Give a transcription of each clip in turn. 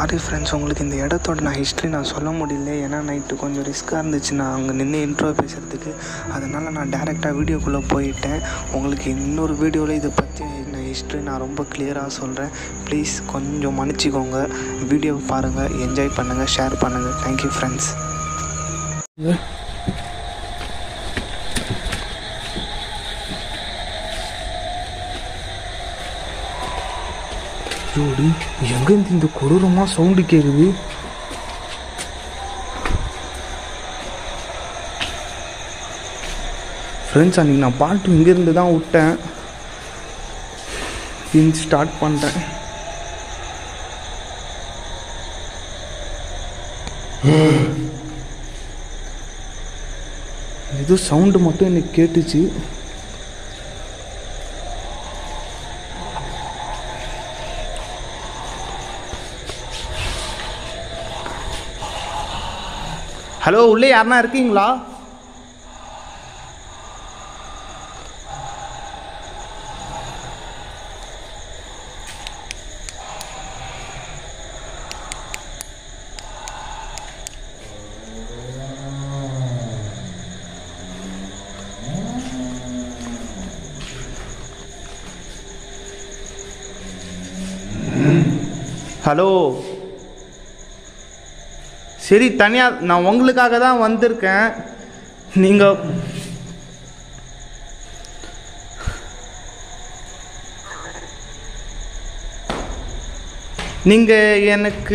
sorry friends உங்களுக்கு இந்த இடத்தோட நான் ஹிஸ்ட்ரி நான் சொல்ல முடியல ஏன்னா நைட்டு கொஞ்சம் ரிஸ்க்காக இருந்துச்சு நான் அங்கே நின்று இன்ட்ரோ பேசுகிறதுக்கு அதனால் நான் டேரெக்டாக வீடியோக்குள்ளே போயிட்டேன் உங்களுக்கு இன்னொரு வீடியோவில் இதை பற்றி நான் ஹிஸ்ட்ரி நான் ரொம்ப கிளியராக சொல்கிறேன் ப்ளீஸ் கொஞ்சம் மன்னிச்சிக்கோங்க வீடியோ பாருங்கள் என்ஜாய் பண்ணுங்கள் ஷேர் பண்ணுங்கள் தேங்க்யூ ஃப்ரெண்ட்ஸ் ஜோடி எங்கேருந்து இந்த கொடூரமாக சவுண்டு கேட்குது ஃப்ரெண்ட்ஸ் அன்றைக்கி நான் பாட்டு இங்கேருந்து தான் விட்டேன் இன் ஸ்டார்ட் பண்ணுறேன் ஏதோ சவுண்டு மட்டும் எனக்கு கேட்டுச்சு ஹலோ உள்ளே யாருன்னா இருக்கீங்களா ஹலோ சரி தனியாக நான் உங்களுக்காக தான் வந்திருக்கேன் நீங்கள் நீங்கள் எனக்கு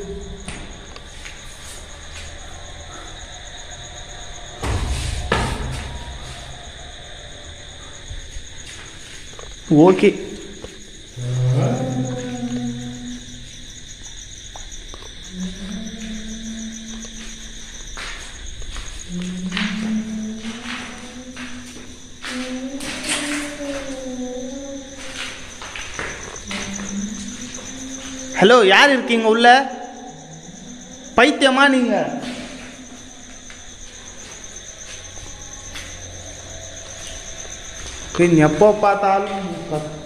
ஓகே ஹலோ யார் இருக்கீங்க உள்ள பைத்தியமா நீங்க பின் எப்போ பார்த்தாலும் கத்-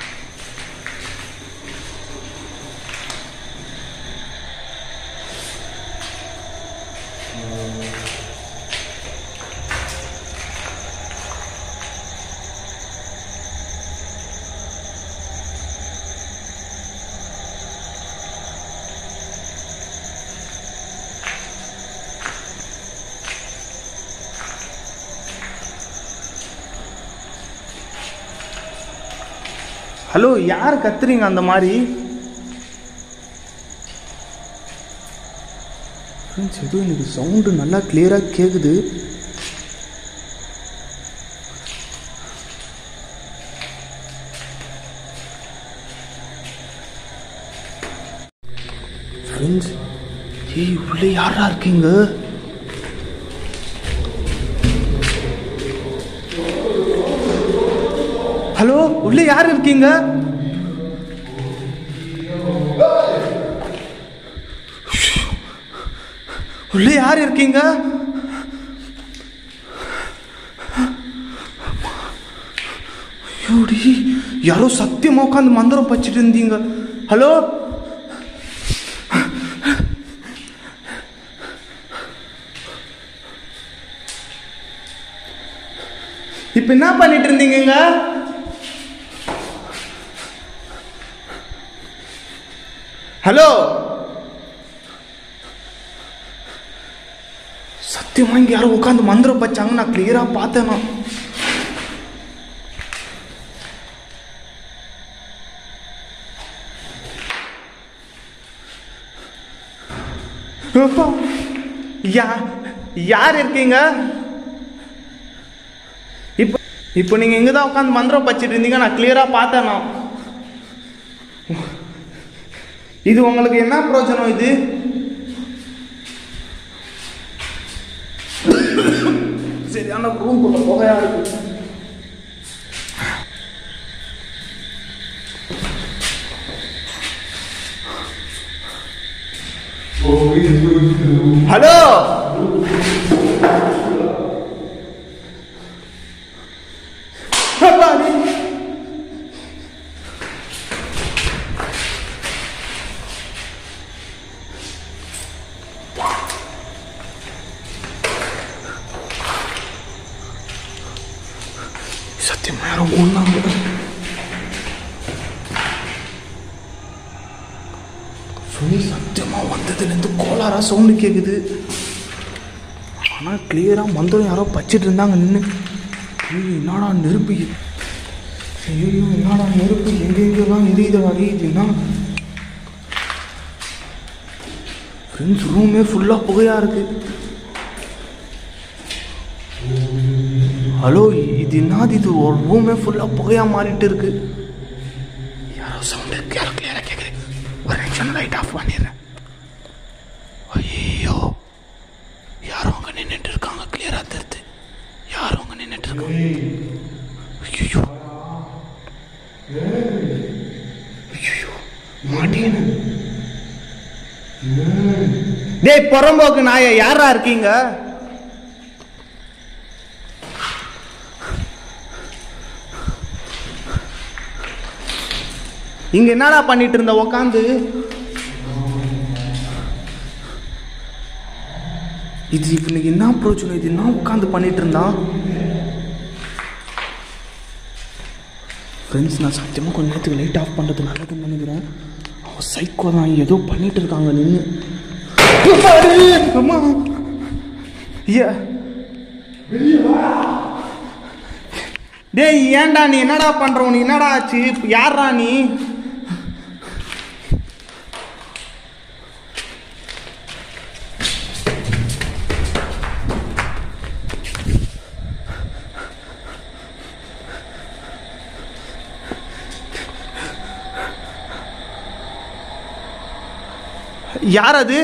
ஹலோ யார் கத்துறீங்க அந்த மாதிரி ஃப்ரெண்ட்ஸ் ஏதோ எனக்கு சவுண்டு நல்லா கிளியராக கேட்குது ஃப்ரெண்ட்ஸ் ஏய் உள்ளே யாரா இருக்கீங்க ஹலோ உள்ளே யார் இருக்கீங்க உள்ளே யார் இருக்கீங்க ஐயோடி யாரோ சத்தியமா உட்காந்து மந்திரம் பச்சிட்டு இருந்தீங்க ஹலோ இப்ப என்ன பண்ணிட்டு இருந்தீங்கங்க ஹலோ சத்தியமா இங்க யாரும் உட்காந்து மந்திரம் பச்சாங்க நான் கிளியரா பார்த்தேன் நான் அப்பா, யா யார் இருக்கீங்க இப்போ இப்போ நீங்க இங்க தான் உட்காந்து மந்திரம் பச்சிட்டு இருந்தீங்க நான் கிளியரா பார்த்தேன் நான் இது உங்களுக்கு என்ன பிரயோஜனம் இது சரியான ரூம் குள்ள புகையா இருக்கு ஹலோ அப்பா, நீ- சத்தியமா யாரும் ஒன்றாங்க சொல்லி சத்தியமாக வந்ததுலேருந்து கோளாரா சவுண்டு கேட்குது ஆனால் கிளியராக மந்திரம் யாரோ பச்சிட்டு இருந்தாங்க நின்று ஐயோ என்னடா நெருப்பு ஐயோ என்னடா நெருப்பு எங்கெங்கெல்லாம் எரியுதடா எரியுதுன்னா ஃப்ரெண்ட்ஸ் ரூமே ஃபுல்லாக புகையாக இருக்கு ஹலோ இது என்னது இது ஒரு ரூமே ஃபுல்லாக புகையாக மாறிட்டு இருக்கு யாரோ சவுண்டு யாரோ கிளியராக கேட்குது ஒரு நிமிஷம் லைட் ஆஃப் பண்ணிடுறேன் ஐயோ யாரோ அங்கே நின்றுட்டு இருக்காங்க கிளியராக தெரியுது யாரோ அங்கே நின்றுட்டு இருக்காங்க ஐயோ ஐயோ மாட்டேன்னு டேய் புறம்போக்கு நாய யாரா இருக்கீங்க இங்க என்னடா பண்ணிட்டு இருந்த உக்காந்து இது இவனுக்கு என்ன பிரச்சனை இது என்ன உட்காந்து பண்ணிட்டு இருந்தான் ஃப்ரெண்ட்ஸ் நான் சத்தியமாக கொஞ்ச நேரத்துக்கு லைட் ஆஃப் பண்ணுறது நல்லதுன்னு நினைக்கிறேன் அவன் சைக்கோ தான் ஏதோ பண்ணிட்டு இருக்காங்க நின்று அம்மா ஐயா டேய் ஏன்டா நீ என்னடா பண்ற நீ என்னடா ஆச்சு யாரா நீ யார் அது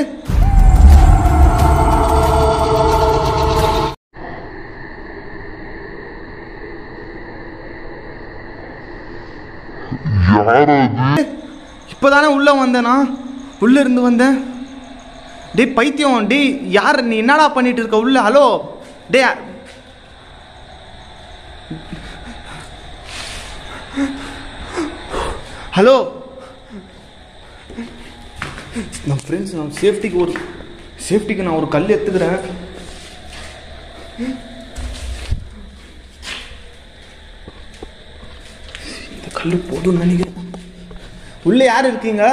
இப்போதானே உள்ள வந்தேனா உள்ள இருந்து வந்தேன் டேய் பைத்தியம் டேய் யார் நீ என்னடா பண்ணிட்டு இருக்க உள்ள ஹலோ டேய் ஹலோ நம்ம ஃப்ரெண்ட்ஸ் நான் சேஃப்டிக்கு ஒரு சேஃப்டிக்கு நான் ஒரு கல் எடுத்துக்கிறேன் இந்த கல் போதும்னு நினைக்கிறேன் உள்ள யார் இருக்கீங்க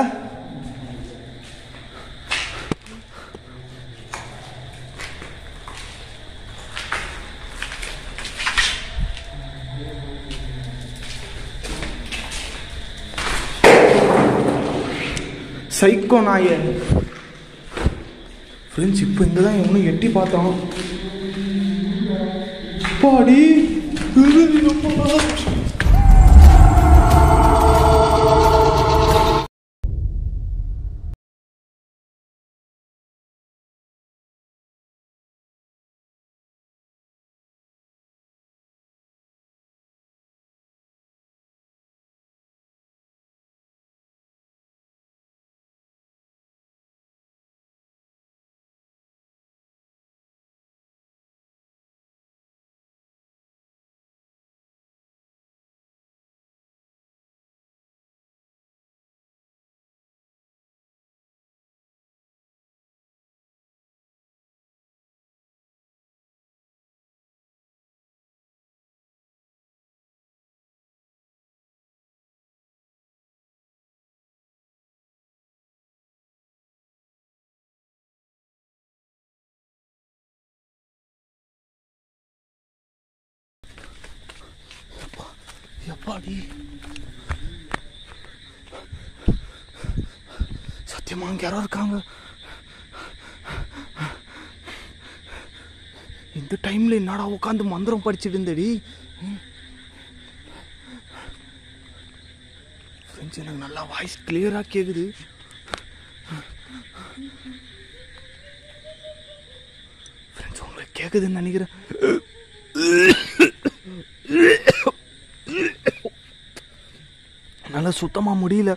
சைக்கோ நாய ஃப்ரெண்ட்ஸ் இப்போ இங்கே தான் எவனும் எட்டி பார்த்தோம் பாடி எப்பாடி சத்தியமா அங்க யாரோ இருக்காங்க இந்த டைம்ல என்னடா உட்காந்து மந்திரம் படிச்சுட்டு இருந்தடி ஃப்ரெண்ட்ஸ் எனக்கு நல்லா வாய்ஸ் கிளியரா கேக்குது ஃப்ரெண்ட்ஸ் உங்களுக்கு கேக்குதுன்னு நினைக்கிறேன் என்னால் சுத்தமாக முடியல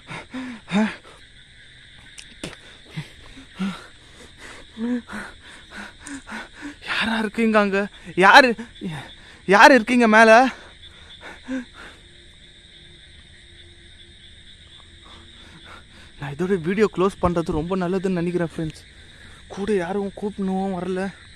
யாரா இருக்கீங்க அங்க யாரு யார் இருக்கீங்க மேல நான் இதோட வீடியோ க்ளோஸ் பண்ணுறது ரொம்ப நல்லதுன்னு நினைக்கிறேன் ஃப்ரெண்ட்ஸ் கூட யாரும் கூப்பிடணும் வரல